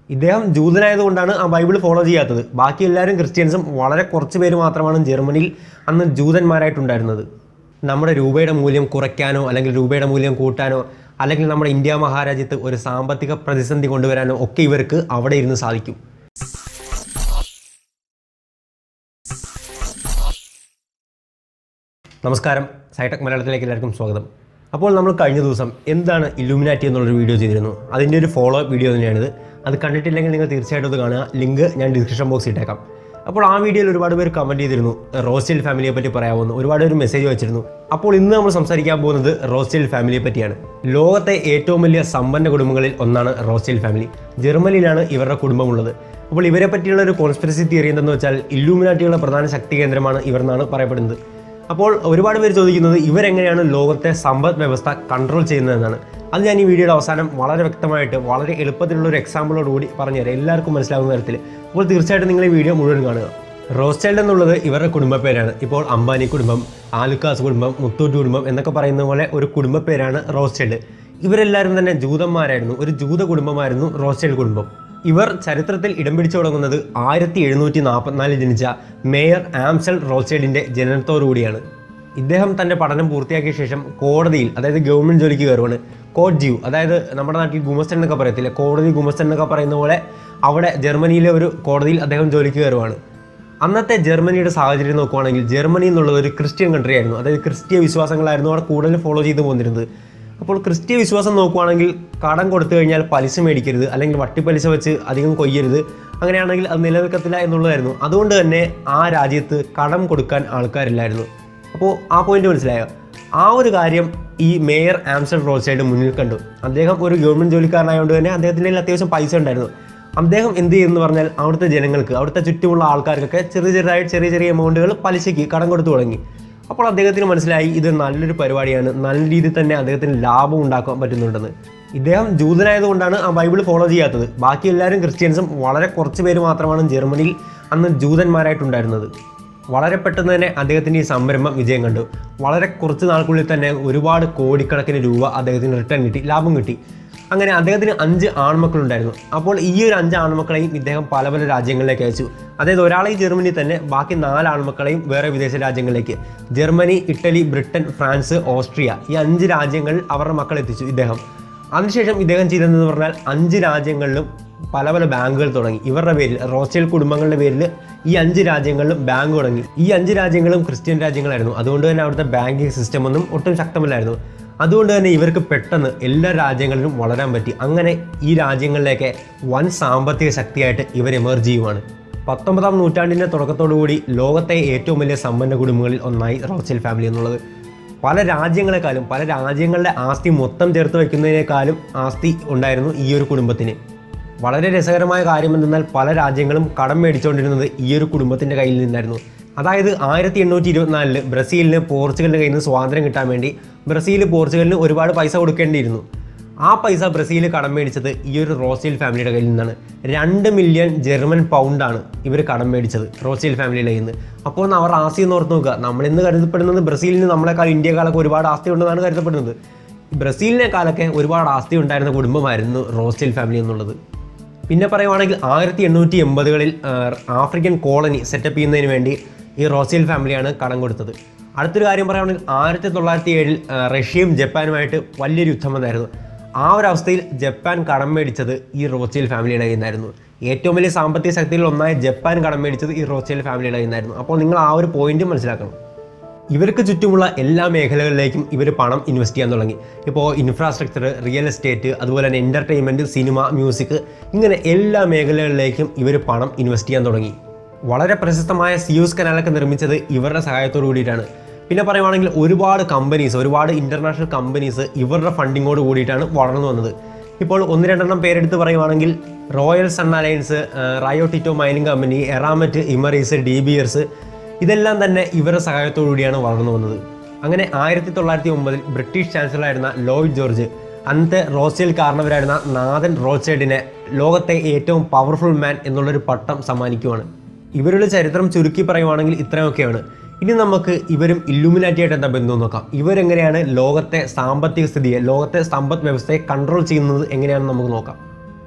ഇദ്ദേഹം ജൂതനായതുകൊണ്ടാണ് ആ Bible follow ചെയ്യാത്തത് ബാക്കി എല്ലാവരും ക്രിസ്ത്യൻസും വളരെ കുറച്ച് പേര് മാത്രമാണ് ജർമ്മനിയിൽ അന്ന് ജൂതന്മാരായിട്ടുണ്ടായിരുന്നത് നമ്മുടെ രൂപയുടെ മൂല്യം കുറയ്ക്കാനോ അല്ലെങ്കിൽ രൂപയുടെ മൂല്യം കൂട്ടാനോ അല്ലെങ്കിൽ നമ്മുടെ ഇന്ത്യ മഹാരാജ്യത്ത് ഒരു സാമ്പത്തിക പ്രതിസന്ധി കൊണ്ടുവരാനോ ഒക്കെ ഇവർക്ക് അവിടെ ഇരുന്ന് സാധിക്കും നമസ്കാരം സൈടെക് മലയാളത്തിലേക്ക് എല്ലാവർക്കും സ്വാഗതം അപ്പോൾ നമ്മൾ കഴിഞ്ഞ ദിവസം എന്താണ് ഇല്ലുമിനാറ്റി എന്നുള്ളൊരു വീഡിയോ ചെയ്തിരുന്നു അതിൻ്റെ ഒരു ഫോളോ വീഡിയോ തന്നെയാണിത് അത് കണ്ടിട്ടില്ലെങ്കിൽ നിങ്ങൾ തീർച്ചയായിട്ടും അത് കാണുക ലിങ്ക് ഞാൻ ഡിസ്ക്രിപ്ഷൻ ബോക്സിൽ ഇട്ടേക്കാം അപ്പോൾ ആ വീഡിയോയിൽ ഒരുപാട് പേര് കമൻറ്റ് ചെയ്തിരുന്നു റോസ്റ്റൽ ഫാമിലിയെ പറ്റി പറയാമെന്ന് ഒരുപാട് പേര് മെസ്സേജ് വെച്ചിരുന്നു അപ്പോൾ ഇന്ന് നമ്മൾ സംസാരിക്കാൻ പോകുന്നത് റോസ്റ്റൽ ഫാമിലിയെ പറ്റിയാണ് ലോകത്തെ ഏറ്റവും വലിയ സമ്പന്ന കുടുംബങ്ങളിൽ ഒന്നാണ് റോസ്റ്റൽ ഫാമിലി ജർമ്മനിയിലാണ് ഇവരുടെ കുടുംബമുള്ളത് അപ്പോൾ ഇവരെ പറ്റിയുള്ള ഒരു കോൺസ്പിറസി തിയറി എന്തെന്ന് വെച്ചാൽ ഇല്ലുമിനാറ്റിയുടെ പ്രധാന ശക്തി കേന്ദ്രമാണ് ഇവർ എന്നാണ് പറയപ്പെടുന്നത് അപ്പോൾ ഒരുപാട് പേര് ചോദിക്കുന്നത് ഇവരെങ്ങനെയാണ് ലോകത്തെ സമ്പദ് വ്യവസ്ഥ കൺട്രോൾ ചെയ്യുന്നതെന്നാണ് അത് ഞാൻ ഈ വീഡിയോയുടെ അവസാനം വളരെ വ്യക്തമായിട്ട് വളരെ എളുപ്പത്തിലുള്ള ഒരു എക്സാമ്പിളോട് കൂടി പറഞ്ഞുതരാം എല്ലാവർക്കും മനസ്സിലാവുന്ന തരത്തിൽ അപ്പോൾ തീർച്ചയായിട്ടും നിങ്ങൾ ഈ വീഡിയോ മുഴുവൻ കാണുക റോസ്റ്റൈൽഡ് എന്നുള്ളത് ഇവരുടെ കുടുംബ പേരാണ് ഇപ്പോൾ അംബാനി കുടുംബം ആലുക്കാസ് കുടുംബം മുത്തൂറ്റ് കുടുംബം എന്നൊക്കെ പറയുന്ന പോലെ ഒരു കുടുംബ പേരാണ് റോസ്റ്റൈൽഡ് ഇവരെല്ലാവരും തന്നെ ജൂതന്മാരായിരുന്നു ഒരു ജൂത കുടുംബമായിരുന്നു റോസ്റ്റൈൽഡ് കുടുംബം ഇവർ ചരിത്രത്തിൽ ഇടം പിടിച്ചു തുടങ്ങുന്നത് ആയിരത്തി എഴുന്നൂറ്റി നാൽപ്പത്തിനാലിൽ ജനിച്ച മേയർ ആംസൽ റോസ്റ്റൈഡിൻ്റെ ജനനത്തോടുകൂടിയാണ് ഇദ്ദേഹം തൻ്റെ പഠനം പൂർത്തിയാക്കിയ ശേഷം കോടതിയിൽ അതായത് ഗവൺമെൻറ് ജോലിക്ക് കയറുവാണ് കോട്ട് ജീവ് അതായത് നമ്മുടെ നാട്ടിൽ ഗുമസ്തൻ എന്നൊക്കെ പറയത്തില്ല കോടതി ഗുമസ്തൻ എന്നൊക്കെ പറയുന്ന പോലെ അവിടെ ജർമ്മനിയിലെ ഒരു കോടതിയിൽ അദ്ദേഹം ജോലിക്ക് കയറുവാണ് അന്നത്തെ ജർമ്മനിയുടെ സാഹചര്യം നോക്കുവാണെങ്കിൽ ജർമ്മനി എന്നുള്ളത് ഒരു ക്രിസ്ത്യൻ കൺട്രി ആയിരുന്നു അതായത് ക്രിസ്ത്യ വിശ്വാസങ്ങളായിരുന്നു അവിടെ കൂടുതൽ ഫോളോ ചെയ്ത് പോന്നിരുന്നത് അപ്പോൾ ക്രിസ്ത്യ വിശ്വാസം നോക്കുവാണെങ്കിൽ കടം കൊടുത്തു കഴിഞ്ഞാൽ പലിശ മേടിക്കരുത് അല്ലെങ്കിൽ വട്ടിപ്പലിശ വെച്ച് അധികം കൊയ്യരുത് അങ്ങനെയാണെങ്കിൽ അത് നിലനിൽക്കത്തില്ല എന്നുള്ളതായിരുന്നു അതുകൊണ്ട് തന്നെ ആ രാജ്യത്ത് കടം കൊടുക്കാൻ ആൾക്കാരില്ലായിരുന്നു അപ്പോൾ ആ പോയിന്റ് മനസ്സിലായോ ആ ഒരു കാര്യം ഈ മേയർ ആംസ്റ്റർ റോസൈഡ് മുന്നിൽ കണ്ടു അദ്ദേഹം ഒരു ഗവൺമെൻറ് ജോലിക്കാരനായതുകൊണ്ട് തന്നെ അദ്ദേഹത്തിൻ്റെ കയ്യിൽ അത്യാവശ്യം പൈസ ഉണ്ടായിരുന്നു അദ്ദേഹം എന്ത് ചെയ്യുമെന്ന് പറഞ്ഞാൽ അവിടുത്തെ ജനങ്ങൾക്ക് അവിടുത്തെ ചുറ്റുമുള്ള ആൾക്കാർക്കൊക്കെ ചെറിയ ചെറിയ ചെറിയ ചെറിയ എമൗണ്ടുകൾ പലിശയ്ക്ക് കടം കൊടുത്തു തുടങ്ങി അപ്പോൾ അദ്ദേഹത്തിന് മനസ്സിലായി ഇത് നല്ലൊരു പരിപാടിയാണ് നല്ല രീതിയിൽ തന്നെ അദ്ദേഹത്തിന് ലാഭം ഉണ്ടാക്കാൻ പറ്റുന്നുണ്ടെന്ന് ഇദ്ദേഹം ജൂതനായതുകൊണ്ടാണ് ആ ബൈബിൾ ഫോളോ ചെയ്യാത്തത് ബാക്കി എല്ലാവരും ക്രിസ്ത്യൻസും വളരെ കുറച്ച് പേര് മാത്രമാണ് ജർമ്മനിയിൽ അന്ന് ജൂതന്മാരായിട്ടുണ്ടായിരുന്നത് വളരെ പെട്ടെന്ന് തന്നെ അദ്ദേഹത്തിൻ്റെ ഈ സംരംഭം വിജയം കണ്ടു വളരെ കുറച്ച് നാൾക്കുള്ളിൽ തന്നെ ഒരുപാട് കോടിക്കണക്കിന് രൂപ അദ്ദേഹത്തിന് റിട്ടേൺ കിട്ടി ലാഭം കിട്ടി അങ്ങനെ അദ്ദേഹത്തിന് അഞ്ച് ആൺമക്കളുണ്ടായിരുന്നു അപ്പോൾ ഈ ഒരു അഞ്ച് ആൺമക്കളെയും ഇദ്ദേഹം പല പല രാജ്യങ്ങളിലേക്ക് അയച്ചു അതായത് ഒരാളെ ഈ ജർമ്മനി തന്നെ ബാക്കി നാല് ആൺമക്കളെയും വേറെ വിദേശ രാജ്യങ്ങളിലേക്ക് Germany Italy Britain France Austria ഈ അഞ്ച് രാജ്യങ്ങളിൽ അവരുടെ മക്കൾ എത്തിച്ചു ഇദ്ദേഹം അതിനുശേഷം ഇദ്ദേഹം ചെയ്തതെന്ന് പറഞ്ഞാൽ അഞ്ച് രാജ്യങ്ങളിലും പല പല ബാങ്കുകൾ തുടങ്ങി ഇവരുടെ പേരിൽ റോസ്റ്റൽ കുടുംബങ്ങളുടെ പേരിൽ ഈ അഞ്ച് രാജ്യങ്ങളിലും ബാങ്ക് തുടങ്ങി ഈ അഞ്ച് രാജ്യങ്ങളും ക്രിസ്ത്യൻ രാജ്യങ്ങളായിരുന്നു അതുകൊണ്ട് തന്നെ അവിടുത്തെ ബാങ്കിങ് സിസ്റ്റം ഒന്നും ഒട്ടും ശക്തമല്ലായിരുന്നു അതുകൊണ്ട് തന്നെ ഇവർക്ക് പെട്ടെന്ന് എല്ലാ രാജ്യങ്ങളിലും വളരാൻ പറ്റി അങ്ങനെ ഈ രാജ്യങ്ങളിലേക്ക് വൻ സാമ്പത്തിക ശക്തിയായിട്ട് ഇവർ എമർജ് ചെയ്യുവാണ് പത്തൊമ്പതാം നൂറ്റാണ്ടിൻ്റെ തുടക്കത്തോടുകൂടി ലോകത്തെ ഏറ്റവും വലിയ സമ്പന്ന കുടുംബങ്ങളിൽ ഒന്നായി റോച്ചൽ ഫാമിലി എന്നുള്ളത് പല രാജ്യങ്ങളെക്കാളും പല രാജ്യങ്ങളുടെ ആസ്തി മൊത്തം ചേർത്ത് വയ്ക്കുന്നതിനേക്കാളും ആസ്തി ഉണ്ടായിരുന്നു ഈ ഒരു കുടുംബത്തിന് വളരെ രസകരമായ കാര്യം എന്തെന്നാൽ പല രാജ്യങ്ങളും കടം മേടിച്ചുകൊണ്ടിരുന്നത് ഈ ഒരു കുടുംബത്തിൻ്റെ കയ്യിൽ നിന്നായിരുന്നു അതായത് ആയിരത്തി എണ്ണൂറ്റി ഇരുപത്തിനാലില് ബ്രസീലിന് പോർച്ചുഗലിൻ്റെ കയ്യിൽ നിന്ന് സ്വാതന്ത്ര്യം കിട്ടാൻ വേണ്ടി ബ്രസീൽ പോർച്ചുഗലിന് ഒരുപാട് പൈസ കൊടുക്കേണ്ടിയിരുന്നു ആ പൈസ ബ്രസീൽ കടം മേടിച്ചത് ഈ ഒരു റോസ്റ്റീൽ ഫാമിലിയുടെ കയ്യിൽ നിന്നാണ് രണ്ട് മില്യൺ ജർമ്മൻ പൗണ്ടാണ് ഇവർ കടം മേടിച്ചത് റോസ്റ്റീൽ ഫാമിലിയുടെ കയ്യിൽ നിന്ന് അപ്പോൾ ഒന്ന് അവർ ആസ്തി എന്ന് ഓർത്ത് നോക്കുക നമ്മളിന്ന് കരുതപ്പെടുന്നത് ബ്രസീലിന് നമ്മളെക്കാൾ ഇന്ത്യക്കാളൊക്കെ ഒരുപാട് ആസ്തി ഉണ്ടെന്നാണ് കരുതപ്പെടുന്നത് ബ്രസീലിനേക്കാളൊക്കെ ഒരുപാട് ആസ്തി ഉണ്ടായിരുന്ന കുടുംബമായിരുന്നു റോസ്റ്റീൽ ഫാമിലി എന്നുള്ളത് പിന്നെ പറയുവാണെങ്കിൽ ആയിരത്തി എണ്ണൂറ്റി എൺപതുകളിൽ ആഫ്രിക്കൻ കോളനി സെറ്റപ്പ് ചെയ്യുന്നതിന് വേണ്ടി ഈ റോസിയൽ ഫാമിലിയാണ് കടം കൊടുത്തത് അടുത്തൊരു കാര്യം പറയുകയാണെങ്കിൽ ആയിരത്തി തൊള്ളായിരത്തി ഏഴിൽ റഷ്യയും ജപ്പാനുമായിട്ട് വലിയൊരു യുദ്ധം വന്നായിരുന്നു ആ ഒരു അവസ്ഥയിൽ ജപ്പാൻ കടം മേടിച്ചത് ഈ റോച്ചിയൽ ഫാമിലിയുടെ കയ്യിൽ നിന്നായിരുന്നു ഏറ്റവും വലിയ സാമ്പത്തിക ശക്തിയിൽ ഒന്നായ ജപ്പാൻ കടം മേടിച്ചത് ഈ റോച്ചിയൽ ഫാമിലിയുടെ കയ്യിൽ നിന്നായിരുന്നു അപ്പോൾ നിങ്ങൾ ആ ഒരു പോയിന്റ് മനസ്സിലാക്കണം ഇവർക്ക് ചുറ്റുമുള്ള എല്ലാ മേഖലകളിലേക്കും ഇവർ പണം ഇൻവെസ്റ്റ് ചെയ്യാൻ തുടങ്ങി ഇപ്പോൾ ഇൻഫ്രാസ്ട്രക്ചർ റിയൽ എസ്റ്റേറ്റ് അതുപോലെ തന്നെ എൻ്റർടൈൻമെൻറ്റ് സിനിമ മ്യൂസിക് ഇങ്ങനെ എല്ലാ മേഖലകളിലേക്കും ഇവർ പണം ഇൻവെസ്റ്റ് ചെയ്യാൻ തുടങ്ങി വളരെ പ്രശസ്തമായ സിയൂസ് കനാലൊക്കെ നിർമ്മിച്ചത് ഇവരുടെ സഹായത്തോടു കൂടിയിട്ടാണ് പിന്നെ പറയുവാണെങ്കിൽ ഒരുപാട് കമ്പനീസ് ഒരുപാട് ഇൻ്റർനാഷണൽ കമ്പനീസ് ഇവരുടെ ഫണ്ടിങ്ങോട് കൂടിയിട്ടാണ് വളർന്നു വന്നത് ഇപ്പോൾ ഒന്ന് രണ്ടെണ്ണം പേരെടുത്ത് പറയുവാണെങ്കിൽ റോയൽ സൺ അലയൻസ് റയോ ടിറ്റോ mining company Eramet Imerys De Beers ഇതെല്ലാം തന്നെ ഇവരുടെ സഹായത്തോടു കൂടിയാണ് വളർന്നു വന്നത് അങ്ങനെ ആയിരത്തി തൊള്ളായിരത്തി ഒമ്പതിൽ ബ്രിട്ടീഷ് ചാൻസലറായിരുന്ന ലോയിഡ് ജോർജ് അന്നത്തെ റോസ്റ്റേൽ കാരണവരായിരുന്ന നാഥൻ റോസ്റ്റേഡിനെ ലോകത്തെ ഏറ്റവും പവർഫുൾ മാൻ എന്നുള്ളൊരു പട്ടം സമ്മാനിക്കുവാണ് ഇവരുടെ ചരിത്രം ചുരുക്കി പറയുവാണെങ്കിൽ ഇത്രയൊക്കെയാണ് ഇനി നമുക്ക് ഇവരും ഇല്ലുമിനാറ്റിയായിട്ട് എന്താ ബന്ധം നോക്കാം ഇവരെങ്ങനെയാണ് ലോകത്തെ സാമ്പത്തിക സ്ഥിതിയെ ലോകത്തെ സമ്പദ് വ്യവസ്ഥയെ കൺട്രോൾ ചെയ്യുന്നത് എങ്ങനെയാണെന്ന് നമുക്ക് നോക്കാം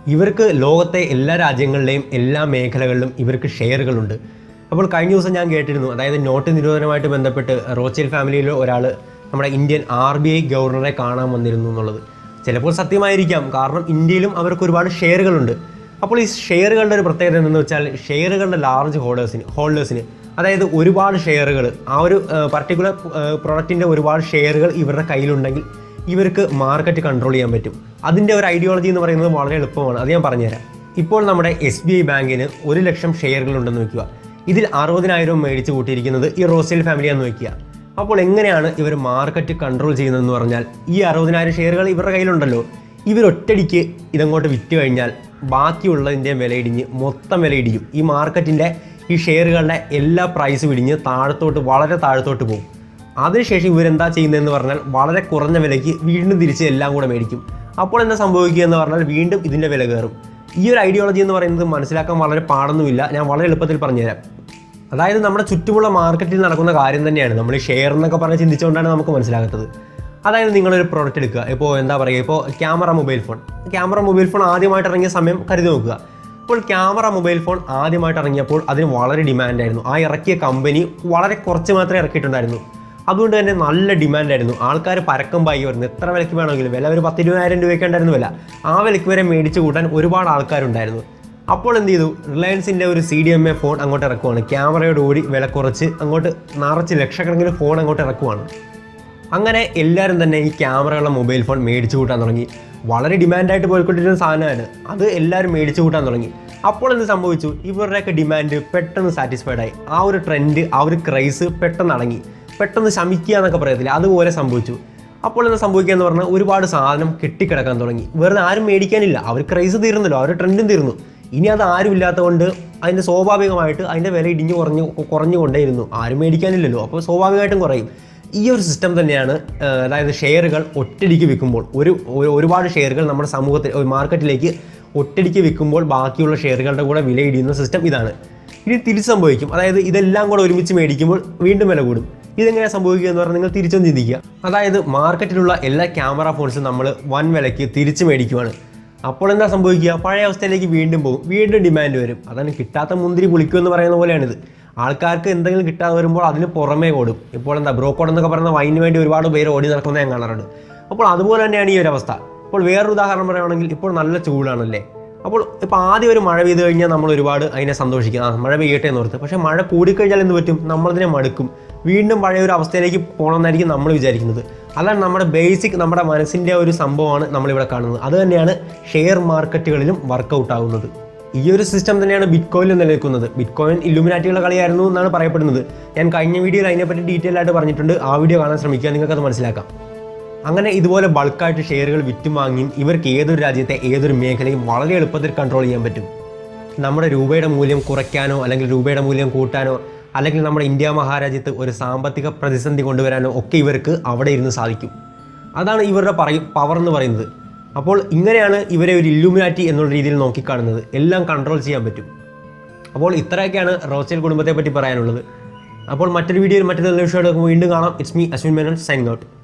ഇവർക്ക് ലോകത്തെ എല്ലാ രാജ്യങ്ങളിലെയും എല്ലാ മേഖലകളിലും ഇവർക്ക് ഷെയറുകളുണ്ട് അപ്പോൾ കഴിഞ്ഞ ദിവസം ഞാൻ കേട്ടിരുന്നു അതായത് നോട്ട് നിരോധനമായിട്ട് ബന്ധപ്പെട്ട് റോച്ചൽ ഫാമിലിയിലെ ഒരാൾ നമ്മുടെ ഇന്ത്യൻ ആർ ബി ഐ ഗവർണറെ കാണാൻ വന്നിരുന്നു എന്നുള്ളത് ചിലപ്പോൾ സത്യമായിരിക്കാം കാരണം ഇന്ത്യയിലും അവർക്ക് ഒരുപാട് ഷെയറുകളുണ്ട് അപ്പോൾ ഈ ഷെയറുകളുടെ ഒരു പ്രത്യേകത എന്തെന്ന് വെച്ചാൽ ഷെയറുകളുടെ ലാർജ് ഹോൾഡേഴ്സിന് ഹോൾഡേഴ്സിന് അതായത് ഒരുപാട് ഷെയറുകൾ ആ ഒരു പർട്ടിക്കുലർ പ്രൊഡക്റ്റിൻ്റെ ഒരുപാട് ഷെയറുകൾ ഇവരുടെ കയ്യിലുണ്ടെങ്കിൽ ഇവർക്ക് മാർക്കറ്റ് കൺട്രോൾ ചെയ്യാൻ പറ്റും അതിൻ്റെ ഒരു ഐഡിയോളജി എന്ന് പറയുന്നത് വളരെ എളുപ്പമാണ് അത് ഞാൻ പറഞ്ഞുതരാം ഇപ്പോൾ നമ്മുടെ എസ് ബി ഐ ബാങ്കിന് ഒരു ലക്ഷം ഷെയറുകൾ ഉണ്ടെന്ന് വെക്കുക ഇതിൽ അറുപതിനായിരം മേടിച്ച് കൂട്ടിയിരിക്കുന്നത് ഈ റോസേൽ ഫാമിലിയാന്ന് വെക്കുക അപ്പോൾ എങ്ങനെയാണ് ഇവർ മാർക്കറ്റ് കൺട്രോൾ ചെയ്യുന്നതെന്ന് പറഞ്ഞാൽ ഈ അറുപതിനായിരം ഷെയറുകൾ ഇവരുടെ കയ്യിലുണ്ടല്ലോ ഇവരൊറ്റടിക്ക് ഇതങ്ങോട്ട് വിറ്റ് കഴിഞ്ഞാൽ ബാക്കിയുള്ളതിൻ്റെ വിലയിടിഞ്ഞ് മൊത്തം വിലയിടിക്കും ഈ മാർക്കറ്റിൻ്റെ ഈ ഷെയറുകളുടെ എല്ലാ പ്രൈസും ഇടിഞ്ഞ് താഴത്തോട്ട് വളരെ താഴത്തോട്ട് പോകും അതിനുശേഷം ഇവരെന്താ ചെയ്യുന്നതെന്ന് പറഞ്ഞാൽ വളരെ കുറഞ്ഞ വിലയ്ക്ക് വീണ്ടും തിരിച്ച് എല്ലാം കൂടെ മേടിക്കും അപ്പോൾ എന്താ സംഭവിക്കുക എന്ന് പറഞ്ഞാൽ വീണ്ടും ഇതിൻ്റെ വില കയറും ഈ ഒരു ഐഡിയോളജി എന്ന് പറയുന്നത് മനസ്സിലാക്കാൻ വളരെ പാടൊന്നുമില്ല ഞാൻ വളരെ എളുപ്പത്തിൽ പറഞ്ഞുതരാം അതായത് നമ്മുടെ ചുറ്റുമുള്ള മാർക്കറ്റിൽ നടക്കുന്ന കാര്യം തന്നെയാണ് നമ്മൾ ഈ ഷെയർ എന്നൊക്കെ പറഞ്ഞ് ചിന്തിച്ചുകൊണ്ടാണ് നമുക്ക് മനസ്സിലാകാത്തത് അതായത് നിങ്ങളൊരു പ്രോഡക്റ്റ് എടുക്കുക ഇപ്പോൾ എന്താ പറയുക ഇപ്പോൾ camera mobile phone camera mobile phone ആദ്യമായിട്ട് ഇറങ്ങിയ സമയം കരുതി നോക്കുക അപ്പോൾ ക്യാമറ മൊബൈൽ ഫോൺ ആദ്യമായിട്ട് ഇറങ്ങിയപ്പോൾ അതിന് വളരെ ഡിമാൻഡായിരുന്നു ആ ഇറക്കിയ കമ്പനി വളരെ കുറച്ച് മാത്രമേ ഇറക്കിയിട്ടുണ്ടായിരുന്നു അതുകൊണ്ട് തന്നെ നല്ല ഡിമാൻഡായിരുന്നു ആൾക്കാർ പരക്കം പായി വരുന്നു എത്ര വിലയ്ക്ക് വേണമെങ്കിലും വില ഒരു പത്ത് ഇരുപതിനായിരം രൂപയ്ക്ക് ഉണ്ടായിരുന്നു വില ആ വിലയ്ക്ക് വരെ മേടിച്ച് കൂട്ടാൻ ഒരുപാട് ആൾക്കാരുണ്ടായിരുന്നു അപ്പോൾ എന്ത് ചെയ്തു റിലയൻസിൻ്റെ ഒരു C D M A phone അങ്ങോട്ട് ഇറക്കുവാണ് ക്യാമറയോട് കൂടി വില കുറച്ച് അങ്ങോട്ട് നിറച്ച് ലക്ഷക്കണക്കിന് ഫോൺ അങ്ങോട്ട് ഇറക്കുവാണ് അങ്ങനെ എല്ലാവരും തന്നെ ഈ ക്യാമറയുള്ള മൊബൈൽ ഫോൺ മേടിച്ചു കൂട്ടാൻ തുടങ്ങി വളരെ ഡിമാൻഡായിട്ട് പോയിക്കൊണ്ടിരുന്ന സാധനമാണ് അത് എല്ലാവരും മേടിച്ചു കൂട്ടാൻ തുടങ്ങി അപ്പോൾ എന്ത് സംഭവിച്ചു ഇവരുടെയൊക്കെ ഡിമാൻഡ് പെട്ടെന്ന് സാറ്റിസ്ഫൈഡ് ആയി ആ ഒരു ട്രെൻഡ് ആ ഒരു ക്രൈസ് പെട്ടെന്ന് അടങ്ങി പെട്ടെന്ന് ശമിക്കുക എന്നൊക്കെ പറയത്തില്ല അതുപോലെ സംഭവിച്ചു അപ്പോൾ എന്താ സംഭവിക്കുക എന്ന് പറഞ്ഞാൽ ഒരുപാട് സാധനം കെട്ടിക്കിടക്കാൻ തുടങ്ങി വെറുതെ ആരും മേടിക്കാനില്ല അവർ ക്രൈസ് തീർന്നല്ലോ അവർ ട്രെൻഡും തീർന്നു ഇനി അത് ആരും ഇല്ലാത്തതുകൊണ്ട് അതിൻ്റെ സ്വാഭാവികമായിട്ട് അതിൻ്റെ വില ഇടിഞ്ഞു കുറഞ്ഞു കുറഞ്ഞു കൊണ്ടേയിരുന്നു ആരും മേടിക്കാനില്ലല്ലോ അപ്പോൾ സ്വാഭാവികമായിട്ടും കുറയും ഈ ഒരു സിസ്റ്റം തന്നെയാണ് ആ, അതായത് ഷെയറുകൾ ഒറ്റടിക്ക് വിൽക്കുമ്പോൾ ഒരു ഒരു- ഒരുപാട് ഷെയറുകൾ നമ്മുടെ സമൂഹത്തിൽ ഒരു മാർക്കറ്റിലേക്ക് ഒറ്റടിക്ക് വിൽക്കുമ്പോൾ ബാക്കിയുള്ള ഷെയറുകളുടെ കൂടെ വില ഇടിയുന്ന സിസ്റ്റം ഇതാണ് ഇനി തിരിച്ച് സംഭവിക്കും അതായത് ഇതെല്ലാം കൂടെ ഒരുമിച്ച് മേടിക്കുമ്പോൾ വീണ്ടും വില കൂടും ഇതെങ്ങനെ സംഭവിക്കുക എന്ന് പറഞ്ഞാൽ നിങ്ങൾ തിരിച്ചൊന്ന് ചിന്തിക്കുക അതായത് മാർക്കറ്റിലുള്ള എല്ലാ ക്യാമറ ഫോൺസും നമ്മൾ വൻ വിലയ്ക്ക് തിരിച്ച് മേടിക്കുവാണ് അപ്പോൾ എന്താ സംഭവിക്കുക പഴയ അവസ്ഥയിലേക്ക് വീണ്ടും പോകും വീണ്ടും ഡിമാൻഡ് വരും അതാണ് കിട്ടാത്ത മുന്തിരി പുളിക്കും എന്ന് പറയുന്ന പോലെയാണിത് ആൾക്കാർക്ക് എന്തെങ്കിലും കിട്ടാതെ വരുമ്പോൾ അതിന് പുറമേ ഓടും ഇപ്പോൾ എന്താ ബ്രോക്കോഡ് എന്നൊക്കെ പറയുന്ന വൈനിന് വേണ്ടി ഒരുപാട് പേര് ഓടി നടക്കുന്നത് ഞാൻ കാണാറുണ്ട് അപ്പോൾ അതുപോലെ തന്നെയാണ് ഈ ഒരു അവസ്ഥ അപ്പോൾ വേറൊരു ഉദാഹരണം പറയുകയാണെങ്കിൽ ഇപ്പോൾ നല്ല ചൂടാണല്ലേ അപ്പോൾ ഇപ്പോൾ ആദ്യം ഒരു മഴ പെയ്ത് കഴിഞ്ഞാൽ നമ്മൾ ഒരുപാട് അതിനെ സന്തോഷിക്കും ആ മഴ പെയ്യട്ടെ എന്ന് ഓർത്ത് പക്ഷേ മഴ കൂടിക്കഴിഞ്ഞാൽ എന്ത് പറ്റും നമ്മളതിനെ മടുക്കും വീണ്ടും പഴയ ഒരു അവസ്ഥയിലേക്ക് പോകണമെന്നായിരിക്കും നമ്മൾ വിചാരിക്കുന്നത് അതാണ് നമ്മുടെ ബേസിക് നമ്മുടെ മനസ്സിൻ്റെ ഒരു സംഭവമാണ് നമ്മളിവിടെ കാണുന്നത് അത് തന്നെയാണ് ഷെയർ മാർക്കറ്റുകളിലും വർക്കൗട്ട് ആകുന്നത് ഈ ഒരു സിസ്റ്റം തന്നെയാണ് ബിറ്റ് കോയിനിൽ നിലനിൽക്കുന്നത് ബിറ്റ് കോയിൻ ഇല്ലുമിനാറ്റികളുടെ കളിയായിരുന്നു എന്നാണ് പറയപ്പെടുന്നത് ഞാൻ കഴിഞ്ഞ വീഡിയോയിൽ അതിനെപ്പറ്റി ഡീറ്റെയിൽ ആയിട്ട് പറഞ്ഞിട്ടുണ്ട് ആ വീഡിയോ കാണാൻ ശ്രമിക്കുക നിങ്ങൾക്കത് മനസ്സിലാക്കാം അങ്ങനെ ഇതുപോലെ ബൾക്കായിട്ട് ഷെയറുകൾ വിറ്റും വാങ്ങിയും ഇവർക്ക് ഏതൊരു രാജ്യത്തെ ഏതൊരു മേഖലയും വളരെ എളുപ്പത്തിൽ കൺട്രോൾ ചെയ്യാൻ പറ്റും നമ്മുടെ രൂപയുടെ മൂല്യം കുറയ്ക്കാനോ അല്ലെങ്കിൽ രൂപയുടെ മൂല്യം കൂട്ടാനോ അല്ലെങ്കിൽ നമ്മുടെ ഇന്ത്യ മഹാരാജ്യത്ത് ഒരു സാമ്പത്തിക പ്രതിസന്ധി കൊണ്ടുവരാനോ ഒക്കെ ഇവർക്ക് അവിടെ ഇരുന്ന് സാധിക്കും അതാണ് ഇവരുടെ പറയും പവർ എന്ന് പറയുന്നത് അപ്പോൾ ഇങ്ങനെയാണ് ഇവരെ ഒരു ഇല്ലുമിനാറ്റി എന്നുള്ള രീതിയിൽ നോക്കിക്കാണുന്നത് എല്ലാം കൺട്രോൾ ചെയ്യാൻ പറ്റും അപ്പോൾ ഇത്രയൊക്കെയാണ് റോച്ചൽ കുടുംബത്തെ പറ്റി പറയാനുള്ളത് അപ്പോൾ മറ്റൊരു വീഡിയോയിൽ മറ്റൊരു നല്ല വിഷയമായിട്ട് വീണ്ടും കാണാം it's me Ashwin Menon signing out